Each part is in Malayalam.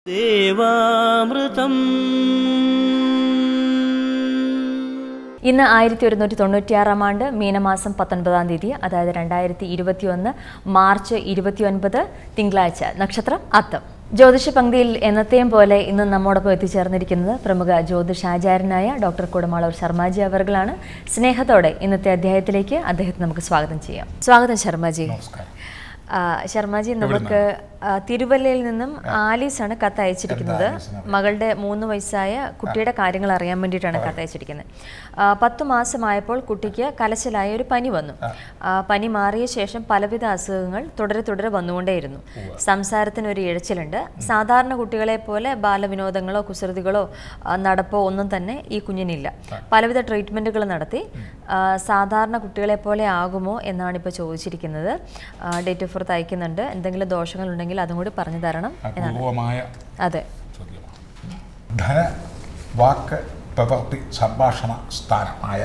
ദേവാമൃതം ഇന്ന് ആയിരത്തി ഒരുന്നൂറ്റി തൊണ്ണൂറ്റിയാറാം ആണ്ട് മീനമാസം പത്തൊൻപതാം തീയതി അതായത് രണ്ടായിരത്തി ഇരുപത്തിയൊന്ന് മാർച്ച് ഇരുപത്തിയൊൻപത് തിങ്കളാഴ്ച നക്ഷത്രം അത്തം ജ്യോതിഷ പങ്ക്തിയിൽ എന്നത്തെയും പോലെ ഇന്ന് നമ്മോടൊപ്പം എത്തിച്ചേർന്നിരിക്കുന്നത് പ്രമുഖ ജ്യോതിഷാചാര്യനായ ഡോക്ടർ കുടമാളൂർ ശർമാജി അവർകളാണ് സ്നേഹത്തോടെ ഇന്നത്തെ അധ്യായത്തിലേക്ക് അദ്ദേഹത്തെ നമുക്ക് സ്വാഗതം ചെയ്യാം സ്വാഗതം ശർമാജി നമസ്കാരം ആ, ശർമാജി നമുക്ക് ആ, തിരുവല്ലയിൽ നിന്നും ആലീസ് ആണ് കത്ത് അയച്ചിരിക്കുന്നത് എന്താ ആലീസിന് അറിയാം? മകളുടെ മൂന്ന് വയസ്സായ കുട്ടിയുടെ കാര്യങ്ങൾ അറിയാൻ വേണ്ടിയിട്ടാണ് കത്ത് അയച്ചിരിക്കുന്നത് ആ, പത്ത് മാസമായപ്പോൾ കുട്ടിക്ക് കലശലായ ഒരു പനി വന്നു ആ, പനി മാറിയ ശേഷം പലവിധ അസുഖങ്ങൾ തുടരെ തുടരെ വന്നുകൊണ്ടേയിരുന്നു സംസാരത്തിന് ഒരു ഇഴച്ചിലുണ്ട് സാധാരണ കുട്ടികളെ പോലെ ബാലവിനോദങ്ങളോ കുസൃതികളോ ആ, നടപ്പോ ഒന്നും തന്നെ ഈ കുഞ്ഞിനില്ല പലവിധ ട്രീറ്റ്മെൻറ്റുകൾ നടത്തി ആ, സാധാരണ കുട്ടികളെ പോലെ ആകുമോ എന്നാണ് ഇപ്പോൾ ചോദിച്ചിരിക്കുന്നത് ഡേറ്റ് ഓഫ് ബർത്ത് അയക്കുന്നുണ്ട് എന്തെങ്കിലും ദോഷങ്ങൾ ഉണ്ടെങ്കിൽ അതും കൂടി പറഞ്ഞു തരണം എന്നാണ് അപൂർവമായ അതെ ചോദ്യമാണ് ധന വാക്ക് പ്രവൃത്തി സംഭാഷണ സ്ഥാനമായ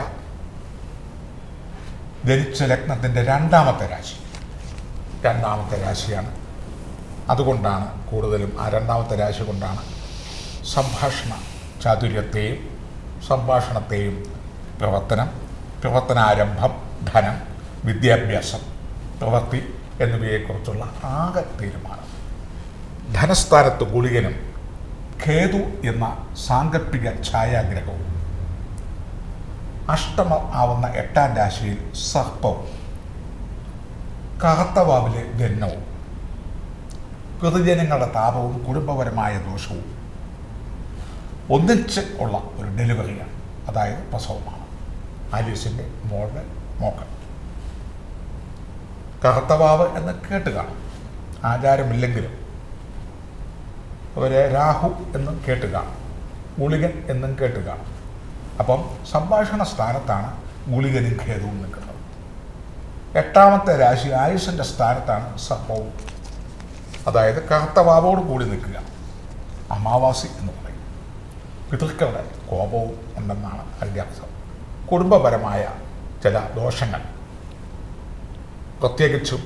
ജനിച്ച ലഗ്നത്തിൻ്റെ രണ്ടാമത്തെ രാശി രണ്ടാമത്തെ രാശിയാണ് അതുകൊണ്ടാണ് കൂടുതലും ആ രണ്ടാമത്തെ രാശി കൊണ്ടാണ് സംഭാഷണ ചാതുര്യത്തെയും സംഭാഷണത്തെയും പ്രവർത്തനം പ്രവർത്തനാരംഭം ധനം വിദ്യാഭ്യാസം പ്രവൃത്തി എന്നിവയെക്കുറിച്ചുള്ള ആകെ തീരുമാനം ധനസ്ഥാനത്ത് ഗുളികനും ഖേതു എന്ന സാങ്കല്പിക ഛായാഗ്രഹവും അഷ്ടമ ആവുന്ന എട്ടാം രാശിയിൽ സർപ്പവും കാത്തവാവിലെ ജന്മവും പൊതുജനങ്ങളുടെ താപവും കുടുംബപരമായ ദോഷവും ഒന്നിച്ച് ഉള്ള ഒരു ഡെലിവറിയാണ് അതായത് പ്രസവമാണ് ആലീസിൻ്റെ മോളുടെ മോക്കൾ കറുത്തവാവ് എന്ന് കേട്ട് കാണും ആചാരമില്ലെങ്കിലും അവരെ രാഹു എന്നും കേട്ട് കാണും ഗുളികൻ എന്നും കേട്ട് കാണും അപ്പം സംഭാഷണ സ്ഥാനത്താണ് ഗുളികനും ഖേദവും നിൽക്കുന്നത് എട്ടാമത്തെ രാശി ആയുസിൻ്റെ സ്ഥാനത്താണ് സർപ്പവും അതായത് കറുത്തവാവോട് കൂടി നിൽക്കുക അമാവാസി എന്ന് പറയും പിതൃക്കളുടെ കോപവും ഉണ്ടെന്നാണ് അതിൻ്റെ അർത്ഥം കുടുംബപരമായ ചില ദോഷങ്ങൾ പ്രത്യേകിച്ചും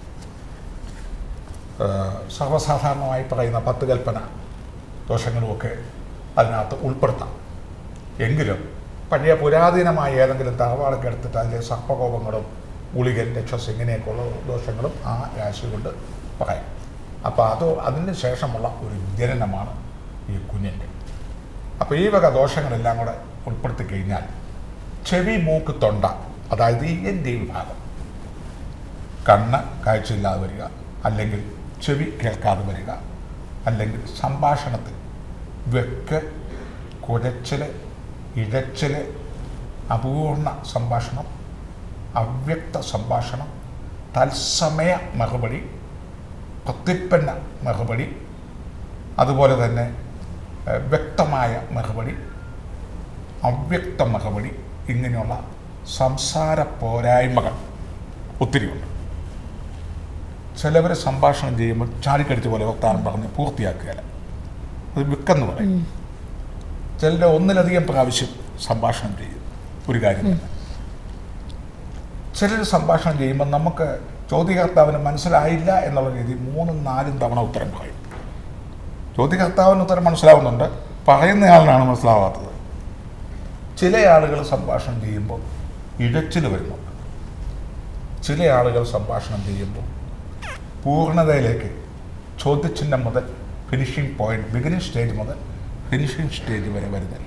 ആ, സർവ്വസാധാരണമായി പറയുന്ന പത്ത് കൽപ്പന ദോഷങ്ങളുമൊക്കെ അതിനകത്ത് ഉൾപ്പെടുത്താം എങ്കിലും പഴയ പുരാതനമായ ഏതെങ്കിലും തറവാടൊക്കെ എടുത്തിട്ട് അതിലെ സർപ്പകോപങ്ങളും ഗുളികൻ രക്ഷസ് ഇങ്ങനെയൊക്കെയുള്ള ദോഷങ്ങളും ആ രാശി കൊണ്ട് പറയാം അപ്പോൾ അത് അതിന് ശേഷമുള്ള ഒരു ജനനമാണ് ഈ കുഞ്ഞിൻ്റെ അപ്പോൾ ഈ വക ദോഷങ്ങളെല്ലാം കൂടെ ഉൾപ്പെടുത്തി കഴിഞ്ഞാൽ ചെവി മൂക്ക് തൊണ്ട അതായത് ഈ എൻ്റെ വിഭാഗം കണ്ണ് കാഴ്ചയില്ലാതെ വരിക അല്ലെങ്കിൽ ചെവി കേൾക്കാതെ വരിക അല്ലെങ്കിൽ സംഭാഷണത്തിൽ വെക്ക് കുരച്ചിൽ ഇഴച്ചിൽ അപൂർണ സംഭാഷണം അവ്യക്ത സംഭാഷണം തത്സമയ മറുപടി പ്രത്യുൽപ്പന്ന മറുപടി അതുപോലെ തന്നെ ഏഹ്, വ്യക്തമായ മറുപടി അവ്യക്ത മറുപടി ഇങ്ങനെയുള്ള സംസാര പോരായ്മകൾ ഒത്തിരിയുണ്ട് ചിലവർ സംഭാഷണം ചെയ്യുമ്പോൾ ചാടിക്കടിച്ച പോലെ വർത്താനം പറഞ്ഞ് പൂർത്തിയാക്കുകയില്ല അത് വിക്കെന്ന് പറയും ചിലർ ഒന്നിലധികം പ്രാവശ്യം സംഭാഷണം ചെയ്യും ഒരു കാര്യം തന്നെ ചിലർ സംഭാഷണം ചെയ്യുമ്പോൾ നമുക്ക് ചോദ്യകർത്താവിന് മനസ്സിലായില്ല എന്നുള്ള രീതി മൂന്നും നാലും തവണ ഉത്തരം പറയും ചോദ്യകർത്താവിന് ഉത്തരം മനസ്സിലാവുന്നുണ്ട് പറയുന്നയാളിനാണ് മനസ്സിലാവാത്തത് ചില ആളുകൾ സംഭാഷണം ചെയ്യുമ്പോൾ ഇഴച്ചിൽ വരുന്നുണ്ട് ചില ആളുകൾ സംഭാഷണം ചെയ്യുമ്പോൾ പൂർണ്ണതയിലേക്ക് ചോദ്യചിഹ്നം മുതൽ ഫിനിഷിംഗ് പോയിന്റ് ബിഗിനിങ് സ്റ്റേജ് മുതൽ ഫിനിഷിംഗ് സ്റ്റേജ് വരെ വരുന്നില്ല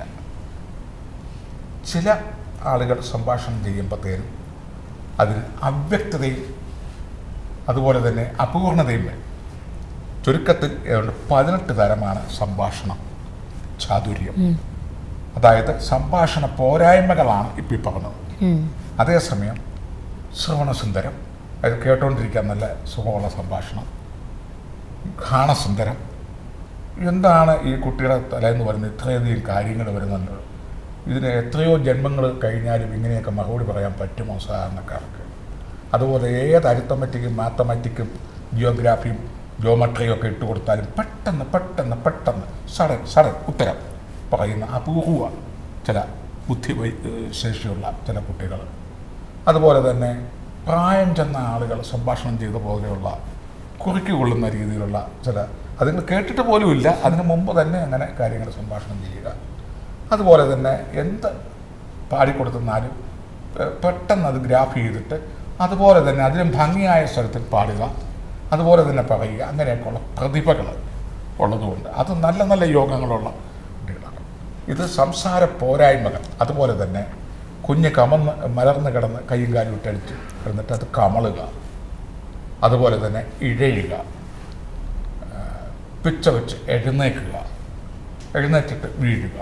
ചില ആളുകൾ സംഭാഷണം ചെയ്യുമ്പോഴത്തേനും അതിന് അവ്യക്തതയും അതുപോലെ തന്നെ അപൂർണതയും വരും ചുരുക്കത്തിൽ ഏതാണ്ട് പതിനെട്ട് തരമാണ് സംഭാഷണം ചാതുര്യം അതായത് സംഭാഷണ പോരായ്മകളാണ് ഇപ്പോൾ ഈ പറഞ്ഞത് അതേസമയം ശ്രവണസുന്ദരം അത് കേട്ടുകൊണ്ടിരിക്കാൻ നല്ല സുഖമുള്ള സംഭാഷണം ഘാണസുന്ദരം എന്താണ് ഈ കുട്ടിയുടെ തലേന്ന് വരുന്നത് ഇത്രയധികം കാര്യങ്ങൾ വരുന്നുണ്ട് ഇതിന് എത്രയോ ജന്മങ്ങൾ കഴിഞ്ഞാലും ഇങ്ങനെയൊക്കെ മറുപടി പറയാൻ പറ്റുമോ സാധാരണക്കാർക്ക് അതുപോലെ ഏത് അരിത്തമെറ്റിക്കും മാത്തമാറ്റിക്കും ജിയോഗ്രാഫിയും ജോമെട്രിയും ഒക്കെ ഇട്ട് കൊടുത്താലും പെട്ടെന്ന് പെട്ടെന്ന് പെട്ടെന്ന് സഡൻ സഡൻ ഉത്തരം പറയുന്ന അപൂർവ ചില ബുദ്ധി വൈ- ഏഹ് ശേഷിയുള്ള ചില കുട്ടികൾ അതുപോലെ തന്നെ പ്രായം ചെന്ന ആളുകൾ സംഭാഷണം ചെയ്ത പോലെയുള്ള കുറുക്കി കൊള്ളുന്ന രീതിയിലുള്ള ചില അത് നിങ്ങൾ കേട്ടിട്ട് പോലും ഇല്ല അതിന് മുമ്പ് തന്നെ അങ്ങനെ കാര്യങ്ങൾ സംഭാഷണം ചെയ്യുക അതുപോലെ തന്നെ എന്ത് പാടിക്കൊടുത്തെന്നാലും പെ- പെട്ടെന്ന് അത് ഗ്രാഫ് ചെയ്തിട്ട് അതുപോലെ തന്നെ അതിലും ഭംഗിയായ സ്വരത്തിൽ പാടുക അതുപോലെ തന്നെ പറയുക അങ്ങനെയൊക്കെയുള്ള പ്രതിഭകൾ ഉള്ളതുകൊണ്ട് അത് നല്ല നല്ല യോഗങ്ങളുള്ള കുട്ടികളാണ് ഇത് സംസാര പോരായ്മകൾ അതുപോലെ തന്നെ കുഞ്ഞ് കമന്ന് മലർന്ന് കിടന്ന് കൈയും കാലും ഇട്ടടിച്ച് കിടന്നിട്ട് അത് കമളുക അതുപോലെ തന്നെ ഇഴയുക ആ, പിച്ച വെച്ച് എഴുന്നേക്കുക എഴുന്നേറ്റിട്ട് വീഴുക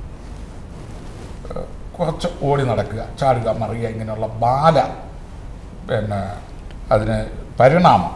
ആ, കുറച്ച് ഓടി നടക്കുക ചാടുക മറിയുക ഇങ്ങനെയുള്ള ബാല പിന്നെ അതിന് പരിണാമം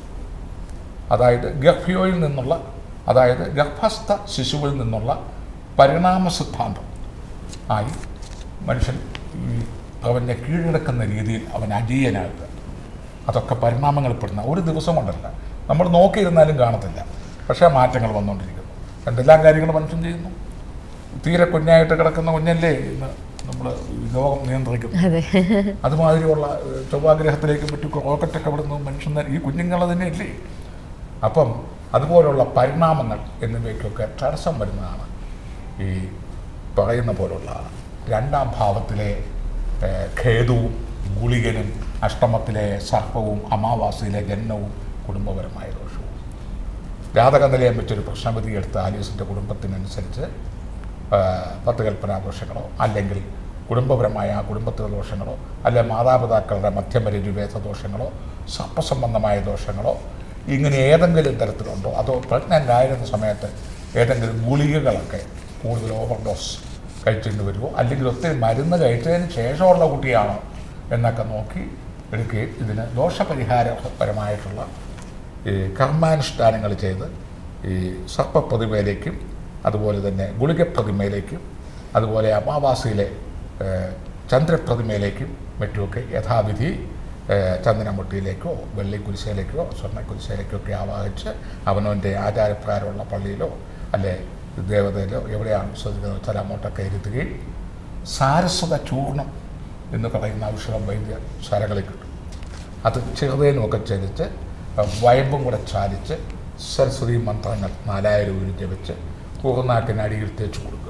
അതായത് ഗർഭയോയിൽ നിന്നുള്ള അതായത് ഗർഭസ്ഥ ശിശുവിൽ നിന്നുള്ള പരിണാമ സിദ്ധാന്തം ആയി മനുഷ്യൻ ഈ അവൻ്റെ കീഴടക്കുന്ന രീതിയിൽ അവൻ അജീയനാകുക അതൊക്കെ പരിണാമങ്ങളിൽപ്പെടുന്ന ഒരു ദിവസം കൊണ്ടല്ല നമ്മൾ നോക്കിയിരുന്നാലും കാണത്തില്ല പക്ഷേ മാറ്റങ്ങൾ വന്നുകൊണ്ടിരിക്കുന്നു എന്തെല്ലാം കാര്യങ്ങൾ മനുഷ്യൻ ചെയ്യുന്നു തീരെ കുഞ്ഞായിട്ട് കിടക്കുന്ന കുഞ്ഞല്ലേ ഇന്ന് നമ്മൾ ലോകം നിയന്ത്രിക്കുന്നത് അതെ അതുമാതിരിയുള്ള ഏഹ്, ചൊവ്വാഗ്രഹത്തിലേക്ക് പറ്റി റോക്കറ്റൊക്കെ വിടുന്ന മനുഷ്യൻ ഈ കുഞ്ഞുങ്ങൾ തന്നെയല്ലേ അപ്പം അതുപോലുള്ള പരിണാമങ്ങൾ എന്നിവയ്ക്കൊക്കെ തടസ്സം വരുന്നതാണ് ഈ പറയുന്ന പോലുള്ള രണ്ടാം ഭാവത്തിലെ ഏഹ്, ഖേദവും ഗുളികനും അഷ്ടമത്തിലെ സർപ്പവും അമാവാസിയിലെ ജന്മവും കുടുംബപരമായ ദോഷവും ജാതകനിലയം വെച്ചൊരു പ്രശ്നപതി എടുത്ത ആലീസിൻ്റെ കുടുംബത്തിനനുസരിച്ച് ആ, പത്ത് കൽപ്പനാ ദോഷങ്ങളോ അല്ലെങ്കിൽ കുടുംബപരമായ ആ കുടുംബത്തിലെ ദോഷങ്ങളോ അല്ലെ മാതാപിതാക്കളുടെ മധ്യമരരുവേദ ദോഷങ്ങളോ സർപ്പസംബന്ധമായ ദോഷങ്ങളോ ഇങ്ങനെ ഏതെങ്കിലും തരത്തിലുണ്ടോ അതോ പ്രഗ്നൻ്റ് ആയിരുന്ന സമയത്ത് ഏതെങ്കിലും ഗുളികകളൊക്കെ കൂടുതൽ ഓവർഡോസ് കഴിച്ചിട്ട് വരുമോ അല്ലെങ്കിൽ ഒത്തിരി മരുന്ന് കഴിച്ചതിന് ശേഷമുള്ള കുട്ടിയാണോ എന്നൊക്കെ നോക്കി എടുക്കുകയും ഇതിന് ദോഷപരിഹാരപരമായിട്ടുള്ള ഈ കർമാനുഷ്ഠാനങ്ങൾ ചെയ്ത് ഈ സർപ്പപ്രതിമയിലേക്കും അതുപോലെ തന്നെ ഗുളികപ്രതിമയിലേക്കും അതുപോലെ അമാവാസിയിലെ ഏഹ്, ചന്ദ്രപ്രതിമയിലേക്കും മറ്റുമൊക്കെ യഥാവിധി ഏഹ്, ചന്ദനമുട്ടിയിലേക്കോ വെള്ളി കുരിശയിലേക്കോ സ്വർണ്ണ കുരിശയിലേക്കോ ഒക്കെ ആവാഹിച്ച് അവനവൻ്റെ ആചാരപ്രകാരമുള്ള പള്ളിയിലോ അല്ലെ ദേവതയിലോ എവിടെയാണ് വിശ്വസിക്കുന്നത് വെച്ചാൽ അങ്ങോട്ടൊക്കെ ഇരുത്തുകയും സാരസ്വത ചൂർണം എന്ന് പറയുന്ന ഔഷധം വൈദ്യശാലകളിൽ കിട്ടും അത് ചെറുതേനുമൊക്കെ ചരിച്ച് വയമ്പും കൂടെ ചാലിച്ച് സരസ്വതി മന്ത്രങ്ങൾ നാലായിരം ഊരി ജപിച്ച് കൂർനാക്കിന് അടിയിൽ തേച്ച് കൊടുക്കുക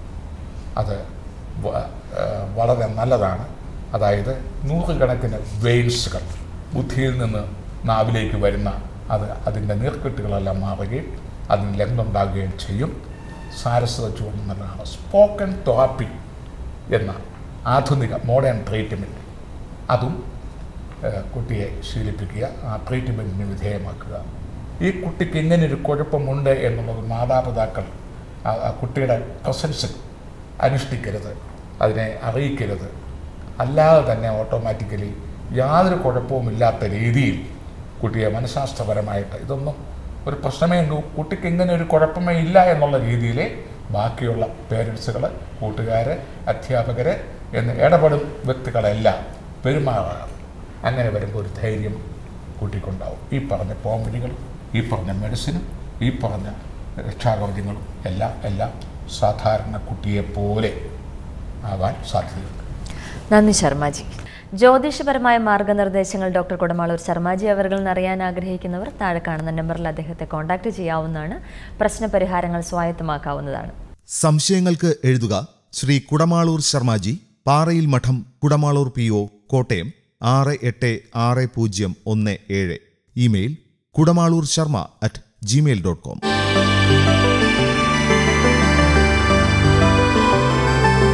അത് വ- ഏഹ് വളരെ നല്ലതാണ് അതായത് നൂറുകണക്കിന് വെയിൻസുകൾ ബുദ്ധിയിൽ നിന്ന് നാവിലേക്ക് വരുന്ന അത് അതിൻ്റെ നീർക്കെട്ടുകളെല്ലാം മാറുകയും അതിന് ലംഘുണ്ടാകുകയും ചെയ്യും സാരസ്വത ചൂർണ്ണം നല്ലതാണ് സ്പോക്കൺ തെറാപ്പി എന്ന ആധുനിക മോഡേൺ ട്രീറ്റ്മെൻറ്റ് അതും ഏഹ് കുട്ടിയെ ശീലിപ്പിക്കുക ആ ട്രീറ്റ്മെൻറ്റിന് വിധേയമാക്കുക ഈ കുട്ടിക്ക് ഇങ്ങനെ ഒരു കുഴപ്പമുണ്ട് എന്നുള്ളത് മാതാപിതാക്കൾ ആ- ആ കുട്ടിയുടെ പ്രസൻസിൽ അനുഷ്ഠിക്കരുത് അതിനെ അറിയിക്കരുത് അല്ലാതെ തന്നെ ഓട്ടോമാറ്റിക്കലി യാതൊരു കുഴപ്പവുമില്ലാത്ത രീതിയിൽ കുട്ടിയെ മനഃശാസ്ത്രപരമായിട്ട് ഇതൊന്നും ഒരു പ്രശ്നമേ ഉള്ളൂ കുട്ടിക്ക് ഇങ്ങനെ ഒരു കുഴപ്പമേ ഇല്ല എന്നുള്ള രീതിയിൽ ബാക്കിയുള്ള പേരൻസുകൾ കൂട്ടുകാർ അധ്യാപകർ എന്ന് ഇടപെടും വ്യക്തികളെല്ലാം പെരുമാറാറ് അങ്ങനെ വരുമ്പോൾ ഒരു ധൈര്യം കുട്ടിക്കുണ്ടാവും ഈ പറഞ്ഞ പോംവഴികളും ഈ പറഞ്ഞ മെഡിസിനും ഈ പറഞ്ഞ രക്ഷാകവചങ്ങളും എല്ലാം എല്ലാം സാധാരണ കുട്ടിയെപ്പോലെ ആവാൻ സാധ്യതയുണ്ട് നന്ദി ശർമാജി ജ്യോതിഷപരമായ മാർഗനിർദ്ദേശങ്ങൾ ഡോക്ടർ കുടമാളൂർ ശർമാജി അവരിൽ നിന്ന് അറിയാൻ ആഗ്രഹിക്കുന്നവർ താഴെ കാണുന്ന നമ്പറിൽ അദ്ദേഹത്തെ കോൺടാക്ട് ചെയ്യാവുന്നതാണ് പ്രശ്നപരിഹാരങ്ങൾ സ്വായത്തമാക്കാവുന്നതാണ് സംശയങ്ങൾക്ക് എഴുതുക ശ്രീ കുടമാളൂർ ശർമാജി പാറയിൽ മഠം കുടമാളൂർ പി ഒ കോട്ടയം ആറ് എട്ട് ആറ് പൂജ്യം ഒന്ന് ഏഴ് email Kudamalur Sharma at Gmail dot com